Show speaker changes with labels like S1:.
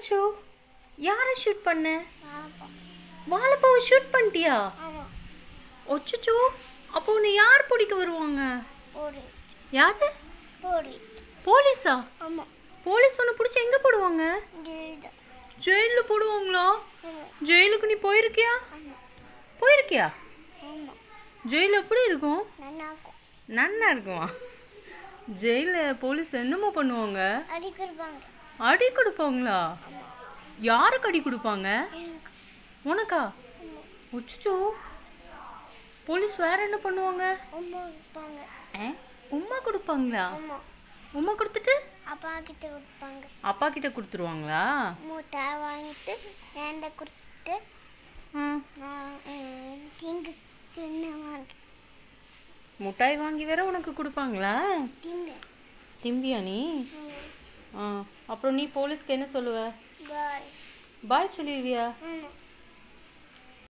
S1: அச்சோ யாரை ஷூட் பண்ண
S2: பாப்பா
S1: வாழைப்பூவை ஷூட் பண்ணிட்டியா
S2: ஆமாம்
S1: அச்சோ அப்போ உன்னை யார் பிடிக்க வருவாங்க
S2: ஒரு
S1: யாரு
S2: பொடி
S1: போலீஸா
S2: ஆமாம்
S1: போலீஸ் உன்னை பிடிச்சி எங்கே போடுவாங்க
S2: இதுதான்
S1: ஜெயிலில் போடுவாங்களா
S2: ஆமாம்
S1: ஜெயிலுக்கு நீ போயிருக்கியா
S2: ஆமாம்
S1: போயிருக்கியா
S2: ஆமாம்
S1: ஜெயில் எப்படி இருக்கும்
S2: நன்னாக்கும்
S1: நன்னா இருக்குமா ஜெயிலில் போலீஸ் என்னமோ பண்ணுவாங்க
S2: அடிக்கிருப்பாங்க
S1: அடி கொடுப்பாங்களா யாருக்கு அடி கொடுப்பாங்க
S2: எனக்கு
S1: உனக்கா உச்சோ போலீஸ் வேற என்ன பண்ணுவாங்க
S2: அம்மா கொடுப்பாங்க
S1: ஏ உம்மா கொடுப்பாங்களா
S2: ஆமாம்
S1: உம்மா கொடுத்துட்டு
S2: அப்பா கிட்ட கொடுப்பாங்க
S1: அப்பா கிட்ட கொடுத்துருவாங்களா
S2: மூட்டை வாங்கிட்டு ஏண்ட கொடுத்து
S1: ஆ
S2: நான் திங்கு தின்னமா இருக்கு
S1: மிட்டாய் வாங்கி வேற உனக்கு கொடுப்பாங்களா
S2: திங்க
S1: திம்பியா நீ ஆ அப்புறம் நீ போலீஸ்க்கு என்ன சொல்லுவ
S2: பாய்
S1: பாய் சொல்லிடுவியா
S2: ம்